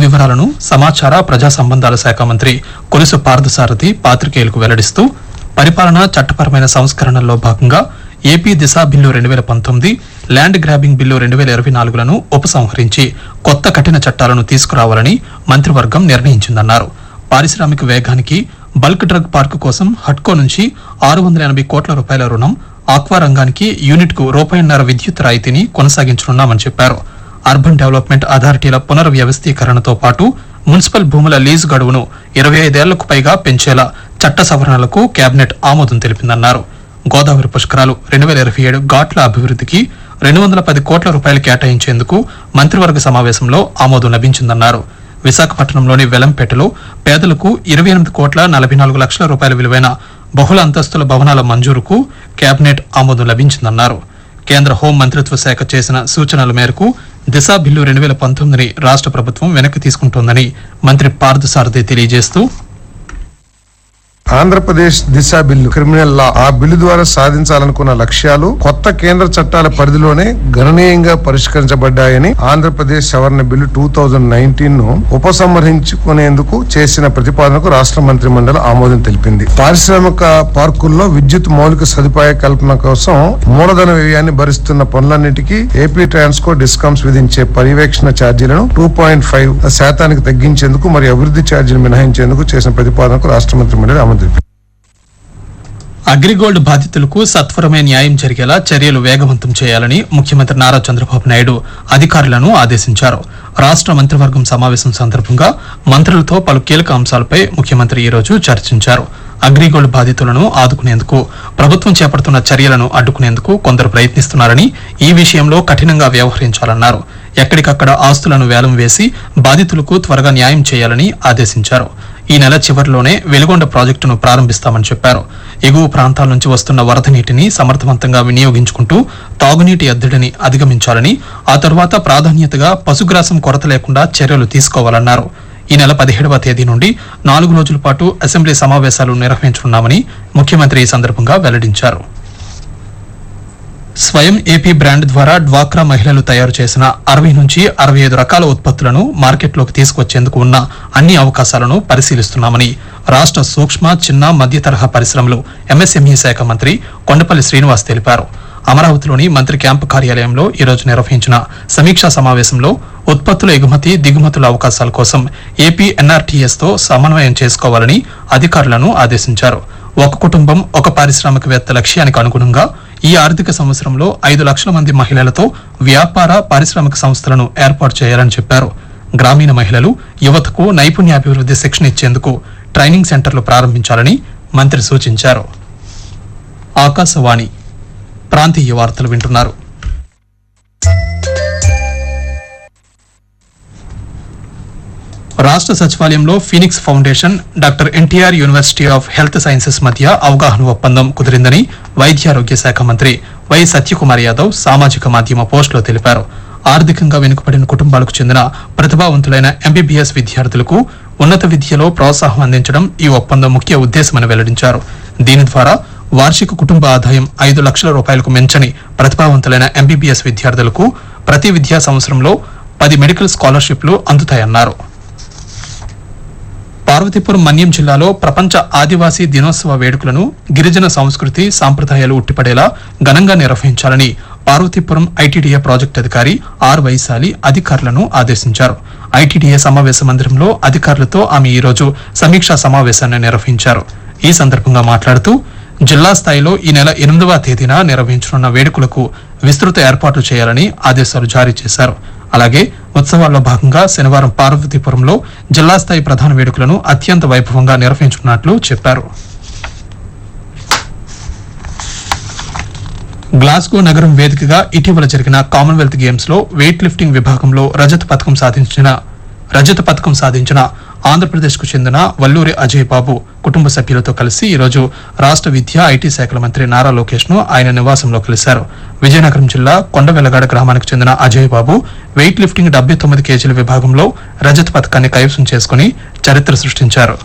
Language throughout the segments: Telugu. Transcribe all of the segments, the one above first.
వివరాలను సమాచార ప్రజా సంబంధాల శాఖ మంత్రి కొలుసు పార్థసారథి పాత్రికేయులకు వెల్లడిస్తూ పరిపాలన చట్టపరమైన సంస్కరణల్లో భాగంగా ఏపీ దిశ బిల్లు రెండు వేల పంతొమ్మిది ల్యాండ్ గ్రాబింగ్ బిల్లు రెండు వేల ఇరవై నాలుగులను ఉపసంహరించి కొత్త కఠిన చట్టాలను తీసుకురావాలని మంత్రివర్గం నిర్ణయించిందన్నారు పారిశ్రామిక వేగానికి బల్క్ డ్రగ్ పార్కు కోసం హట్కో నుంచి ఆరు వందల ఎనభై కోట్ల రూపాయల రుణం ఆక్వా రంగానికి యూనిట్ కు రూపాయిన్నర విద్యుత్ రాయితీని కొనసాగించనున్నామని చెప్పారు అర్బన్ డెవలప్మెంట్ అథారిటీల పునర్వ్యవస్థీకరణతో పాటు మున్సిపల్ భూముల లీజు గడువును ఇరవై ఐదేళ్లకు పైగా పెంచేలా చట్ట సవరణలకు కేబినెట్ ఆమోదం తెలిపిందన్నారు గోదావరి పుష్కరాలు రెండు వేల ఇరవై ఏడు ఘాట్ల అభివృద్ధికి రెండు వందల పది కోట్ల రూపాయలు కేటాయించేందుకు మంత్రివర్గ సమావేశంలో ఆమోదం లభించిందన్నారు విశాఖపట్నంలోని వెలంపేటలో పేదలకు ఇరవై ఎనిమిది కోట్ల నలభై నాలుగు లక్షల రూపాయల విలువైన బహుళ అంతస్తుల భవనాల మంజూరుకు కేబినెట్ ఆమోదం లభించిందన్నారు కేంద్ర హోం మంత్రిత్వ శాఖ చేసిన సూచనల మేరకు దిశ బిల్లు రెండు వేల పంతొమ్మిదిని రాష్ట్ర ప్రభుత్వం వెనక్కి తీసుకుంటోందని మంత్రి పార్థసారథి తెలియజేస్తూ Andhra Pradesh Disha bill criminal law ఆ బిల్లు ద్వారా సాధించాలనుకున్న లక్ష్యాలు కొత్త కేంద్ర చట్టాల పరిధిలోనే గణనీయంగా పరిష్కరించబడ్డాయని ఆంధ్రప్రదేశ్ సవరణ బిల్లు టూ థౌజండ్ నైన్టీన్ ను ఉపసంహరించుకునేందుకు చేసిన ప్రతిపాదనకు రాష్ట్ర మంత్రి మండలి ఆమోదం తెలిపింది పారిశ్రామిక పార్కుల్లో విద్యుత్ మౌలిక సదుపాయ కల్పన కోసం మూలధన వ్యయాన్ని భరిస్తున్న పనులన్నిటికీ ఏపీ ట్రాన్స్కో డిస్కామ్స్ విధించే పర్యవేక్షణ ఛార్జీలను టూ పాయింట్ ఫైవ్ శాతానికి తగ్గించేందుకు మరియు అభివృద్ధి ఛార్జీలు మినహాయించేందుకు చేసిన ప్రతిపాదనకు రాష్ట్ర మంత్రి మండలి ఆమోదం తెలిపింది అగ్రిగోల్డ్ బాధితులకు సత్వరమే న్యాయం జరిగేలా చర్యలు వేగవంతం చేయాలని ముఖ్యమంత్రి నారా చంద్రబాబు నాయుడు అధికారులను ఆదేశించారు రాష్ట్ర మంత్రివర్గం సమావేశం సందర్భంగా మంత్రులతో పలు కీలక అంశాలపై ముఖ్యమంత్రి ఈ రోజు చర్చించారు అగ్రిగోల్డ్ బాధితులను ఆదుకునేందుకు ప్రభుత్వం చేపడుతున్న చర్యలను అడ్డుకునేందుకు కొందరు ప్రయత్నిస్తున్నారని ఈ విషయంలో కఠినంగా వ్యవహరించాలన్నారు ఎక్కడికక్కడ ఆస్తులను వేలం వేసి బాధితులకు త్వరగా న్యాయం చేయాలని ఆదేశించారు ఈ నెల చివరిలోనే వెలుగొండ ప్రాజెక్టును ప్రారంభిస్తామని చెప్పారు ఎగువ ప్రాంతాల నుంచి వస్తున్న వరద నీటిని సమర్థవంతంగా వినియోగించుకుంటూ తాగునీటి ఎద్దడిని అధిగమించాలని ఆ తర్వాత ప్రాధాన్యతగా పశుగ్రాసం కొరత లేకుండా చర్యలు తీసుకోవాలన్నారు ఈ నెల పదిహేడవ తేదీ నుండి నాలుగు రోజుల పాటు అసెంబ్లీ సమావేశాలు నిర్వహించనున్నామని ముఖ్యమంత్రి ఈ సందర్భంగా వెల్లడించారు స్వయం ఏపీ బ్రాండ్ ద్వారా డ్వాక్రా మహిళలు తయారు చేసిన అరవై నుంచి అరవై ఐదు రకాల ఉత్పత్తులను మార్కెట్లోకి తీసుకొచ్చేందుకు ఉన్న అన్ని అవకాశాలను పరిశీలిస్తున్నామని రాష్ట్ర సూక్ష్మ చిన్న మధ్య తరహా పరిశ్రమలు ఎంఎస్ఎంఈ శాఖ మంత్రి కొండపల్లి శ్రీనివాస్ తెలిపారు అమరావతిలోని మంత్రి క్యాంపు కార్యాలయంలో ఈ రోజు నిర్వహించిన సమీక్షా సమావేశంలో ఉత్పత్తుల ఎగుమతి దిగుమతుల అవకాశాల కోసం ఏపీ ఎన్ఆర్టీఎస్ తో సమన్వయం చేసుకోవాలని అధికారులను ఆదేశించారు ఒక కుటుంబం ఒక పారిశ్రామికవేత్త లక్ష్యానికి అనుగుణంగా ఈ ఆర్థిక సంవత్సరంలో ఐదు లక్షల మంది మహిళలతో వ్యాపార పారిశ్రామిక సంస్థలను ఏర్పాటు చేయాలని చెప్పారు గ్రామీణ మహిళలు యువతకు నైపుణ్యాభివృద్ధి శిక్షణ ఇచ్చేందుకు ట్రైనింగ్ సెంటర్లు ప్రారంభించాలని మంత్రి సూచించారు ఆకాశవాణి ప్రాంతీయ వార్తలు వింటున్నారు రాష్ట్ర సచివాలయంలో Phoenix Foundation doctor NTR University of Health Sciences మధ్య అవగాహన ఒప్పందం కుదిరిందని వైద్యారోగ్య శాఖ మంత్రి వై సత్యకుమార్ యాదవ్ సామాజిక మాధ్యమ పోస్టులో తెలిపారు ఆర్థికంగా వెనుకబడిన కుటుంబాలకు చెందిన ప్రతిభావంతులైన ఎంబీబీఎస్ విద్యార్థులకు ఉన్నత విద్యలో ప్రోత్సాహం అందించడం ఈ ఒప్పందం ముఖ్య ఉద్దేశమని వెల్లడించారు దీని ద్వారా వార్షిక కుటుంబ ఆదాయం ఐదు లక్షల రూపాయలకు మించని ప్రతిభావంతులైన ఎంబీబీఎస్ విద్యార్థులకు ప్రతి విద్యా సంవత్సరంలో పది మెడికల్ స్కాలర్షిప్లు అందుతాయన్నారు పార్వతీపురం మన్యం జిల్లాలో ప్రపంచ ఆదివాసీ దినోత్సవ వేడుకలను గిరిజన సంస్కృతి సాంప్రదాయాలు ఉట్టిపడేలా ఘనంగా నిర్వహించాలని పార్వతీపురం ఐటీడీఏ ప్రాజెక్టు అధికారి ఆర్ వైశాలి అధికారులను ఆదేశించారు ఐటీడీఏ సమావేశ మందిరంలో అధికారులతో ఆమె ఈ రోజు సమీక్షా సమావేశాన్ని నిర్వహించారు ఈ సందర్భంగా మాట్లాడుతూ జిల్లా స్థాయిలో ఈ నెల ఎనిమిదవ తేదీన నిర్వహించనున్న వేడుకలకు విస్తృత ఏర్పాట్లు చేయాలని ఆదేశాలు జారీ చేశారు అలాగే ఉత్సవాల్లో భాగంగా శనివారం పార్వతీపురంలో జిల్లా స్థాయి ప్రధాన వేడుకలను అత్యంత వైభవంగా నిర్వహించనున్నట్లు చెప్పారు గ్లాస్గో నగరం వేదికగా ఇటీవల జరిగిన కామన్వెల్త్ గేమ్స్ లో వెయిట్ లిఫ్టింగ్ విభాగంలో రజత పథకం సాధించిన రజత పథకం సాధించిన ఆంధ్రప్రదేశ్ కు చెందిన వల్లూరి అజయ్ బాబు కుటుంబ సభ్యులతో కలిసి ఈ రోజు రాష్ట్ర విద్యా ఐటీ శాఖల మంత్రి నారా లోకేష్ ను ఆయన నివాసంలో కలిశారు విజయనగరం జిల్లా కొండవెల్లగాడ గ్రామానికి చెందిన అజయ్ బాబు వెయిట్ లిఫ్టింగ్ డెబ్బై తొమ్మిది కేజీల విభాగంలో రజత పథకాన్ని కైవసం చేసుకుని చరిత్ర సృష్టించారు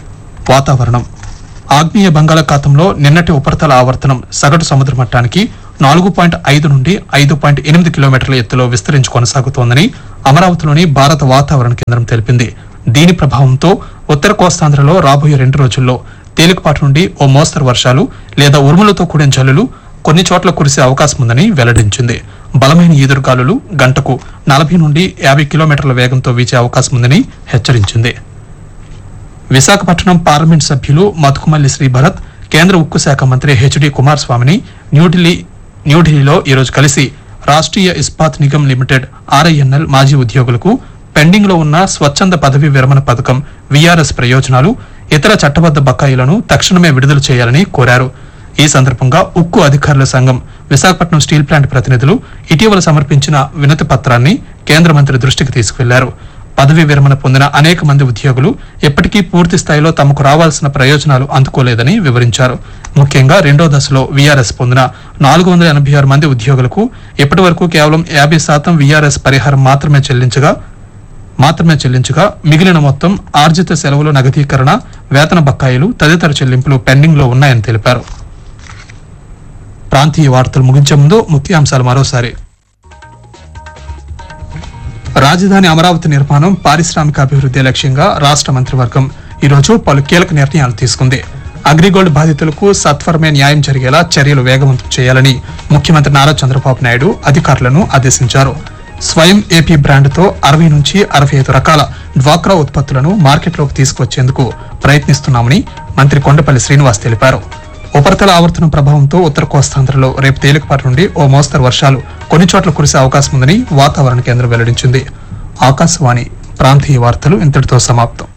వాతావరణం ఆగ్నేయ బంగాళాఖాతంలో నిన్నటి ఉపరితల ఆవర్తనం సగటు సముద్ర మట్టానికి నాలుగు పాయింట్ ఐదు నుండి ఐదు పాయింట్ ఎనిమిది కిలోమీటర్ల ఎత్తులో విస్తరించి కొనసాగుతోందని అమరావతిలోని భారత వాతావరణ కేంద్రం తెలిపింది దీని ప్రభావంతో ఉత్తర కోస్తాంధ్రలో రాబోయే రెండు రోజుల్లో తేలికపాటి నుండి ఓ మోస్తరు వర్షాలు లేదా ఉరుములతో కూడిన జల్లులు కొన్ని చోట్ల కురిసే అవకాశం ఉందని వెల్లడించింది బలమైన ఈదురుగాలులు గంటకు నలభై నుండి యాభై కిలోమీటర్ల వేగంతో వీచే అవకాశం ఉందని హెచ్చరించింది విశాఖపట్నం పార్లమెంట్ సభ్యులు మధుకుమల్లి శ్రీభరత్ కేంద్ర ఉక్కు శాఖ మంత్రి హెచ్డి కుమారస్వామిని న్యూఢిల్లీ న్యూఢిల్లీలో ఈరోజు కలిసి రాష్ట్రీయ ఇస్పాత్ నిగమ్ లిమిటెడ్ ఆర్ఐఎన్ఎల్ మాజీ ఉద్యోగులకు పెండింగ్ లో ఉన్న స్వచ్ఛంద పదవీ విరమణ పథకం విఆర్ఎస్ ప్రయోజనాలు ఇతర చట్టబద్ద బకాయిలను తక్షణమే విడుదల చేయాలని కోరారు ఈ సందర్భంగా ఉక్కు అధికారుల సంఘం విశాఖపట్నం స్టీల్ ప్లాంట్ ప్రతినిధులు ఇటీవల సమర్పించిన వినతి పత్రాన్ని కేంద్ర మంత్రి దృష్టికి తీసుకెళ్లారు పదవీ విరమణ పొందిన అనేక మంది ఉద్యోగులు ఇప్పటికీ పూర్తి స్థాయిలో తమకు రావాల్సిన ప్రయోజనాలు అందుకోలేదని వివరించారు ముఖ్యంగా రెండో దశలో వీఆర్ఎస్ పొందిన నాలుగు వందల ఎనభై ఆరు మంది ఉద్యోగులకు ఇప్పటి వరకు కేవలం యాభై శాతం వీఆర్ఎస్ పరిహారం మాత్రమే చెల్లించగా మాత్రమే చెల్లించగా మిగిలిన మొత్తం ఆర్జిత సెలవుల నగదీకరణ వేతన బకాయిలు తదితర చెల్లింపులు పెండింగ్ లో ఉన్నాయని తెలిపారు ప్రాంతీయ వార్తలు ముగించే ముందు ముఖ్యాంశాలు మరోసారి రాజధాని అమరావతి నిర్మాణం పారిశ్రామిక అభివృద్ధి లక్ష్యంగా రాష్ట్ర మంత్రివర్గం ఈరోజు పలు కీలక నిర్ణయాలు తీసుకుంది అగ్రిగోల్డ్ బాధితులకు సత్వరమే న్యాయం జరిగేలా చర్యలు వేగవంతం చేయాలని ముఖ్యమంత్రి నారా చంద్రబాబు నాయుడు అధికారులను ఆదేశించారు స్వయం ఏపీ బ్రాండ్తో అరవై నుంచి అరవై ఐదు రకాల డ్వాక్రా ఉత్పత్తులను మార్కెట్లోకి తీసుకువచ్చేందుకు ప్రయత్నిస్తున్నామని మంత్రి కొండపల్లి శ్రీనివాస్ తెలిపారు ఉపరితల ఆవర్తనం ప్రభావంతో ఉత్తర కోస్తాంధ్రలో రేపు తేలికపాటి నుండి ఓ మోస్తరు వర్షాలు కొన్ని చోట్ల కురిసే అవకాశం ఉందని వాతావరణ కేంద్రం వెల్లడించింది ఆకాశవాణి ప్రాంతీయ వార్తలు ఇంతటితో సమాప్తం